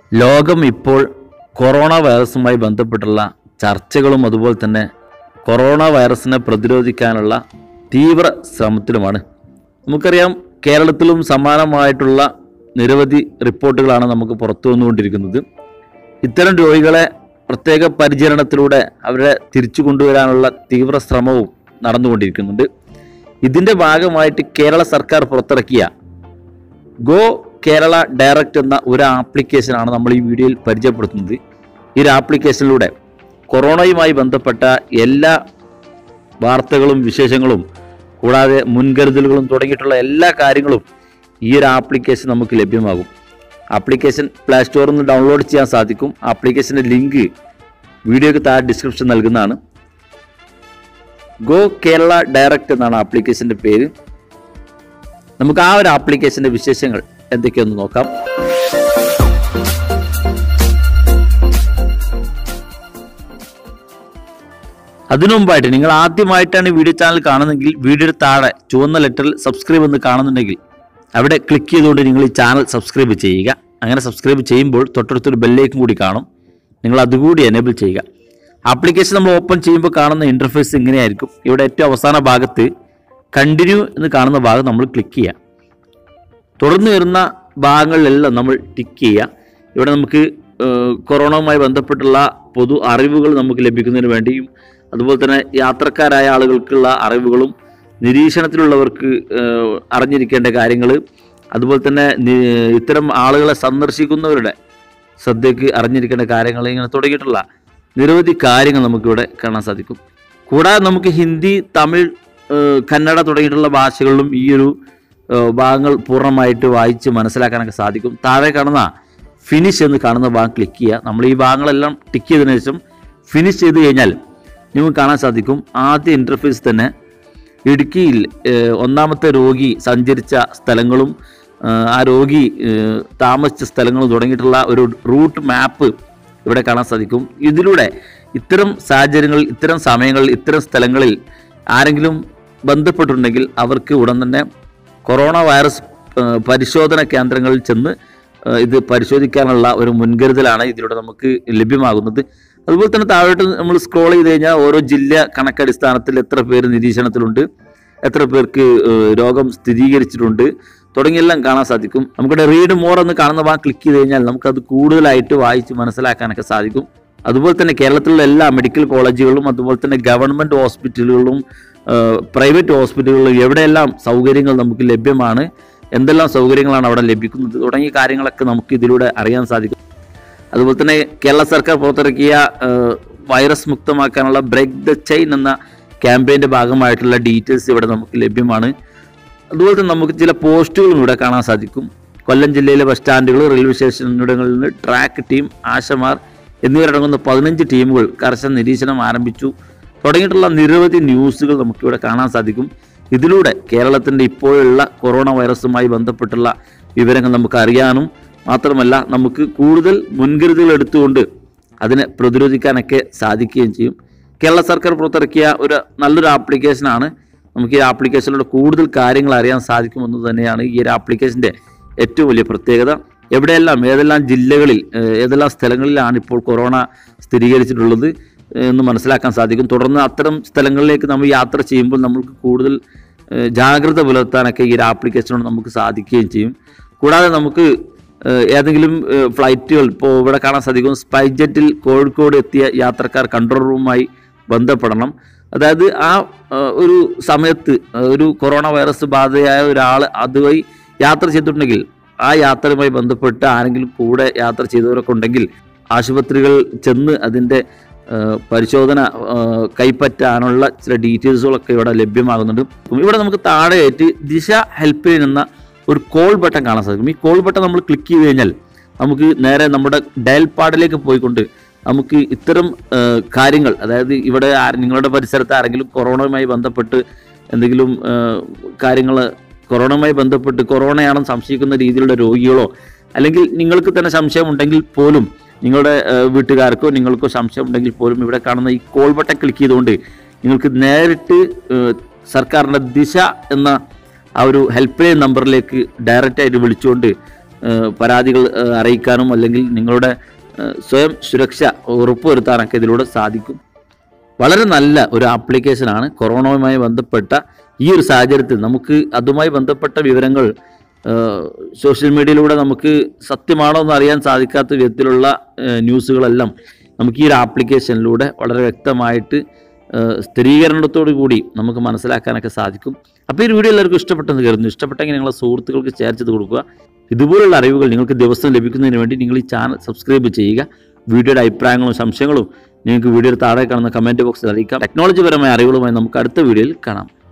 ലോകം ഇപ്പോൾ കൊറോണ വൈറസുമായി ബന്ധപ്പെട്ടുള്ള ചർച്ചകളും അതുപോലെ തന്നെ കൊറോണ വൈറസിനെ പ്രതിരോധിക്കാനുള്ള തീവ്ര ശ്രമത്തിലുമാണ് നമുക്കറിയാം കേരളത്തിലും സമാനമായിട്ടുള്ള നിരവധി റിപ്പോർട്ടുകളാണ് നമുക്ക് പുറത്തു വന്നുകൊണ്ടിരിക്കുന്നത് ഇത്തരം രോഗികളെ പ്രത്യേക പരിചരണത്തിലൂടെ അവരെ തിരിച്ചു കൊണ്ടുവരാനുള്ള തീവ്ര ശ്രമവും നടന്നുകൊണ്ടിരിക്കുന്നുണ്ട് ഇതിൻ്റെ ഭാഗമായിട്ട് കേരള സർക്കാർ പുറത്തിറക്കിയ ഗോ കേരള ഡയറക്റ്റ് എന്ന ഒരു ആപ്ലിക്കേഷനാണ് നമ്മൾ ഈ വീഡിയോയിൽ പരിചയപ്പെടുത്തുന്നത് ഈ ഒരു ആപ്ലിക്കേഷനിലൂടെ കൊറോണയുമായി ബന്ധപ്പെട്ട എല്ലാ വാർത്തകളും വിശേഷങ്ങളും കൂടാതെ മുൻകരുതലുകളും തുടങ്ങിയിട്ടുള്ള എല്ലാ കാര്യങ്ങളും ഈ ഒരു ആപ്ലിക്കേഷൻ നമുക്ക് ലഭ്യമാകും ആപ്ലിക്കേഷൻ പ്ലേ സ്റ്റോറിൽ നിന്ന് ഡൗൺലോഡ് ചെയ്യാൻ സാധിക്കും ആപ്ലിക്കേഷൻ്റെ ലിങ്ക് വീഡിയോയ്ക്ക് താഴെ ഡിസ്ക്രിപ്ഷൻ നൽകുന്നതാണ് ഗോ കേരള ഡയറക്റ്റ് എന്നാണ് ആപ്ലിക്കേഷൻ്റെ പേര് നമുക്ക് ആ ഒരു ആപ്ലിക്കേഷൻ്റെ വിശേഷങ്ങൾ എന്തൊക്കെയൊന്ന് നോക്കാം അതിനു മുമ്പായിട്ട് നിങ്ങൾ ആദ്യമായിട്ടാണ് ഈ വീഡിയോ ചാനൽ കാണുന്നതെങ്കിൽ വീഡിയോയുടെ താഴെ ചുവന്ന ലെറ്ററിൽ സബ്സ്ക്രൈബ് എന്ന് കാണുന്നുണ്ടെങ്കിൽ അവിടെ ക്ലിക്ക് ചെയ്തുകൊണ്ട് നിങ്ങൾ ഈ ചാനൽ സബ്സ്ക്രൈബ് ചെയ്യുക അങ്ങനെ സബ്സ്ക്രൈബ് ചെയ്യുമ്പോൾ തൊട്ടടുത്തൊരു ബെല്ലേക്കും കൂടി കാണും നിങ്ങൾ അതുകൂടി എനേബിൾ ചെയ്യുക ആപ്ലിക്കേഷൻ നമ്മൾ ഓപ്പൺ ചെയ്യുമ്പോൾ കാണുന്ന ഇൻ്റർഫേസ് ഇങ്ങനെയായിരിക്കും ഇവിടെ ഏറ്റവും അവസാന ഭാഗത്ത് കണ്ടിന്യൂ എന്ന് കാണുന്ന ഭാഗം നമ്മൾ ക്ലിക്ക് ചെയ്യുക തുടർന്ന് വരുന്ന ഭാഗങ്ങളിലെല്ലാം നമ്മൾ ടിക്ക് ചെയ്യുക ഇവിടെ നമുക്ക് ഏഹ്, കൊറോണയുമായി ബന്ധപ്പെട്ടുള്ള പൊതു അറിവുകൾ നമുക്ക് ലഭിക്കുന്നതിന് വേണ്ടിയും അതുപോലെ തന്നെ യാത്രക്കാരായ ആളുകൾക്കുള്ള അറിവുകളും നിരീക്ഷണത്തിലുള്ളവർക്ക് ഏഹ്, അറിഞ്ഞിരിക്കേണ്ട കാര്യങ്ങൾ അതുപോലെ തന്നെ നി- ഇത്തരം ആളുകളെ സന്ദർശിക്കുന്നവരുടെ ശ്രദ്ധയ്ക്ക് അറിഞ്ഞിരിക്കേണ്ട കാര്യങ്ങൾ ഇങ്ങനെ തുടങ്ങിയിട്ടുള്ള നിരവധി കാര്യങ്ങൾ നമുക്കിവിടെ കാണാൻ സാധിക്കും കൂടാതെ നമുക്ക് ഹിന്ദി തമിഴ് ഏഹ്, കന്നഡ തുടങ്ങിയിട്ടുള്ള ഭാഷകളിലും ഈ ഒരു ഏഹ്, ഭാഗങ്ങൾ പൂർണ്ണമായിട്ട് വായിച്ച് മനസ്സിലാക്കാനൊക്കെ സാധിക്കും താഴെ കാണുന്ന ഫിനിഷ് എന്ന് കാണുന്ന ഭാഗം ക്ലിക്ക് ചെയ്യുക നമ്മൾ ഈ ഭാഗങ്ങളെല്ലാം ടിക്ക് ചെയ്തതിനു ശേഷം ഫിനിഷ് ചെയ്ത് കഴിഞ്ഞാൽ നിങ്ങൾക്ക് കാണാൻ സാധിക്കും ആദ്യ ഇൻ്റർഫേസ് തന്നെ ഇടുക്കിയിൽ ഏഹ്, ഒന്നാമത്തെ രോഗി സഞ്ചരിച്ച സ്ഥലങ്ങളും ഏഹ്, ആ രോഗി ഏഹ്, താമസിച്ച സ്ഥലങ്ങളും തുടങ്ങിയിട്ടുള്ള ഒരു റൂട്ട് മാപ്പ് ഇവിടെ കാണാൻ സാധിക്കും ഇതിലൂടെ ഇത്തരം സാഹചര്യങ്ങളിൽ ഇത്തരം സമയങ്ങളിൽ ഇത്തരം സ്ഥലങ്ങളിൽ ആരെങ്കിലും ബന്ധപ്പെട്ടിട്ടുണ്ടെങ്കിൽ അവർക്ക് ഉടൻ തന്നെ കൊറോണ വൈറസ് ഏഹ്, പരിശോധന കേന്ദ്രങ്ങളിൽ ചെന്ന് ഏഹ്, ഇത് പരിശോധിക്കാനുള്ള ഒരു മുൻകരുതലാണ് ഇതിലൂടെ നമുക്ക് ലഭ്യമാകുന്നത് അതുപോലെ തന്നെ താഴോട്ട് നമ്മൾ സ്ക്രോൾ ചെയ്ത് കഴിഞ്ഞാൽ ഓരോ ജില്ല കണക്കടിസ്ഥാനത്തിൽ എത്ര പേര് നിരീക്ഷണത്തിലുണ്ട് എത്ര പേർക്ക് ഏഹ്, രോഗം സ്ഥിരീകരിച്ചിട്ടുണ്ട് തുടങ്ങിയെല്ലാം കാണാൻ സാധിക്കും നമുക്കിവിടെ റീഡ് മോർ എന്ന് കാണുന്ന ഭാഗം ക്ലിക്ക് ചെയ്ത് കഴിഞ്ഞാൽ നമുക്കത് കൂടുതലായിട്ട് വായിച്ച് മനസ്സിലാക്കാനൊക്കെ സാധിക്കും അതുപോലെ തന്നെ കേരളത്തിലുള്ള എല്ലാ മെഡിക്കൽ കോളേജുകളിലും അതുപോലെ തന്നെ ഗവൺമെൻറ് ഹോസ്പിറ്റലുകളിലും പ്രൈവറ്റ് ഹോസ്പിറ്റലുകളിലും എവിടെയെല്ലാം സൗകര്യങ്ങൾ നമുക്ക് ലഭ്യമാണ് എന്തെല്ലാം സൗകര്യങ്ങളാണ് അവിടെ ലഭിക്കുന്നത് തുടങ്ങിയ കാര്യങ്ങളൊക്കെ നമുക്ക് ഇതിലൂടെ അറിയാൻ സാധിക്കും അതുപോലെ തന്നെ കേരള സർക്കാർ പുറത്തിറക്കിയ ഏഹ്, വൈറസ് മുക്തമാക്കാനുള്ള ബ്രേക്ക് ദ ചെയിൻ എന്ന ക്യാമ്പയിൻ്റെ ഭാഗമായിട്ടുള്ള ഡീറ്റെയിൽസ് ഇവിടെ നമുക്ക് ലഭ്യമാണ് അതുപോലെ തന്നെ നമുക്ക് ചില പോസ്റ്റുകളും ഇവിടെ കാണാൻ സാധിക്കും കൊല്ലം ജില്ലയിലെ ബസ് സ്റ്റാൻഡുകൾ റെയിൽവേ സ്റ്റേഷനുകളിൽ നിന്ന് ട്രാക്ക് ടീം ആശമാർ എന്നിവരടങ്ങുന്ന പതിനഞ്ച് ടീമുകൾ കർശന നിരീക്ഷണം ആരംഭിച്ചു തുടങ്ങിയിട്ടുള്ള നിരവധി ന്യൂസുകൾ നമുക്കിവിടെ കാണാൻ സാധിക്കും ഇതിലൂടെ കേരളത്തിൻ്റെ ഇപ്പോഴുള്ള കൊറോണ വൈറസുമായി ബന്ധപ്പെട്ടുള്ള വിവരങ്ങൾ നമുക്ക് അറിയാനും മാത്രമല്ല നമുക്ക് കൂടുതൽ മുൻകരുതലുകൾ എടുത്തുകൊണ്ട് അതിനെ പ്രതിരോധിക്കാനൊക്കെ സാധിക്കുകയും ചെയ്യും കേരള സർക്കാർ പുറത്തിറക്കിയ ഒരു നല്ലൊരു ആപ്ലിക്കേഷനാണ് നമുക്ക് ഈ ആപ്ലിക്കേഷനിലൂടെ കൂടുതൽ കാര്യങ്ങൾ അറിയാൻ സാധിക്കുമെന്ന് തന്നെയാണ് ഈ ഒരു ആപ്ലിക്കേഷൻ്റെ ഏറ്റവും വലിയ പ്രത്യേകത എവിടെയെല്ലാം ഏതെല്ലാം ജില്ലകളിൽ ഏഹ്, ഏതെല്ലാം സ്ഥലങ്ങളിലാണ് ഇപ്പോൾ കൊറോണ സ്ഥിരീകരിച്ചിട്ടുള്ളത് എന്ന് മനസ്സിലാക്കാൻ സാധിക്കും തുടർന്ന് അത്തരം സ്ഥലങ്ങളിലേക്ക് നമ്മൾ യാത്ര ചെയ്യുമ്പോൾ നമ്മൾക്ക് കൂടുതൽ ഏഹ്, ജാഗ്രത പുലർത്താനൊക്കെ ഈ ഒരു ആപ്ലിക്കേഷനോട് നമുക്ക് സാധിക്കുകയും ചെയ്യും കൂടാതെ നമുക്ക് ഏഹ്, ഏതെങ്കിലും ഏഹ്, ഫ്ലൈറ്റുകൾ ഇപ്പോൾ ഇവിടെ കാണാൻ സാധിക്കും സ്പൈസ് ജെറ്റിൽ കോഴിക്കോട് എത്തിയ യാത്രക്കാർ കൺട്രോൾ റൂമുമായി ബന്ധപ്പെടണം അതായത് ആ ഏഹ്, ഒരു സമയത്ത് ഏഹ്, ഒരു കൊറോണ വൈറസ് ബാധയായ ഒരാൾ അതുവഴി യാത്ര ചെയ്തിട്ടുണ്ടെങ്കിൽ ആ യാത്രയുമായി ബന്ധപ്പെട്ട് ആരെങ്കിലും കൂടെ യാത്ര ചെയ്തവരൊക്കെ ഉണ്ടെങ്കിൽ ആശുപത്രികൾ ചെന്ന് അതിൻ്റെ ഏഹ്, പരിശോധന ഏഹ്, കൈപ്പറ്റാനുള്ള ചില ഡീറ്റെയിൽസുകളൊക്കെ ഇവിടെ ലഭ്യമാകുന്നുണ്ട് ഇവിടെ നമുക്ക് താഴെയായിട്ട് ദിശ ഹെൽപ്പ് ലൈൻ എന്ന ഒരു കോൾ ബട്ടൺ കാണാൻ സാധിക്കും ഈ കോൾ ബട്ടൺ നമ്മൾ ക്ലിക്ക് ചെയ്ത് കഴിഞ്ഞാൽ നമുക്ക് നേരെ നമ്മുടെ ഡയൽ പാഡിലേക്ക് പോയിക്കൊണ്ട് നമുക്ക് ഇത്തരം ഏഹ്, കാര്യങ്ങൾ അതായത് ഇവിടെ ആര് നിങ്ങളുടെ പരിസരത്ത് ആരെങ്കിലും കൊറോണയുമായി ബന്ധപ്പെട്ട് എന്തെങ്കിലും കാര്യങ്ങൾ കൊറോണയുമായി ബന്ധപ്പെട്ട് കൊറോണയാണെന്ന് സംശയിക്കുന്ന രീതിയിലുള്ള രോഗികളോ അല്ലെങ്കിൽ നിങ്ങൾക്ക് തന്നെ സംശയമുണ്ടെങ്കിൽ പോലും നിങ്ങളുടെ ഏഹ്, വീട്ടുകാർക്കോ നിങ്ങൾക്കോ സംശയം ഉണ്ടെങ്കിൽ പോലും ഇവിടെ കാണുന്ന ഈ കോൾ ബട്ടൺ ക്ലിക്ക് ചെയ്തുകൊണ്ട് നിങ്ങൾക്ക് നേരിട്ട് ഏഹ്, സർക്കാരിൻ്റെ ദിശ എന്ന ആ ഒരു ഹെൽപ്പ് ലൈൻ നമ്പറിലേക്ക് ഡയറക്റ്റ് ആയിട്ട് വിളിച്ചുകൊണ്ട് ഏഹ്, പരാതികൾ ഏഹ്, അറിയിക്കാനും അല്ലെങ്കിൽ നിങ്ങളുടെ ഏഹ്, സ്വയം സുരക്ഷ ഉറപ്പുവരുത്താനൊക്കെ ഇതിലൂടെ സാധിക്കും വളരെ നല്ല ഒരു ആപ്ലിക്കേഷനാണ് കൊറോണയുമായി ബന്ധപ്പെട്ട ഈ ഒരു സാഹചര്യത്തിൽ നമുക്ക് അതുമായി ബന്ധപ്പെട്ട വിവരങ്ങൾ ഏഹ്, സോഷ്യൽ മീഡിയയിലൂടെ നമുക്ക് സത്യമാണോ എന്ന് അറിയാൻ സാധിക്കാത്ത വിധത്തിലുള്ള ഏഹ്, ന്യൂസുകളെല്ലാം നമുക്ക് ഈ ഒരു ആപ്ലിക്കേഷനിലൂടെ വളരെ വ്യക്തമായിട്ട് ഏഹ്, സ്ഥിരീകരണത്തോടു കൂടി നമുക്ക് മനസ്സിലാക്കാനൊക്കെ സാധിക്കും അപ്പോൾ ഈ ഒരു വീഡിയോ എല്ലാവർക്കും ഇഷ്ടപ്പെട്ടെന്ന് കരുതുന്നു ഇഷ്ടപ്പെട്ടെങ്കിൽ നിങ്ങളെ സുഹൃത്തുക്കൾക്ക് ഷെയർ ചെയ്ത് കൊടുക്കുക ഇതുപോലുള്ള അറിവുകൾ നിങ്ങൾക്ക് ദിവസം ലഭിക്കുന്നതിന് വേണ്ടി നിങ്ങൾ ഈ ചാനൽ സബ്സ്ക്രൈബ് ചെയ്യുക വീഡിയോയുടെ അഭിപ്രായങ്ങളും സംശയങ്ങളും നിങ്ങൾക്ക് വീഡിയോയുടെ താഴെ കാണുന്ന കമൻറ്റ് ബോക്സിൽ അറിയിക്കാം ടെക്നോളജി പരമായ അറിവുകളുമായി നമുക്ക് അടുത്ത വീഡിയോയിൽ കാണാം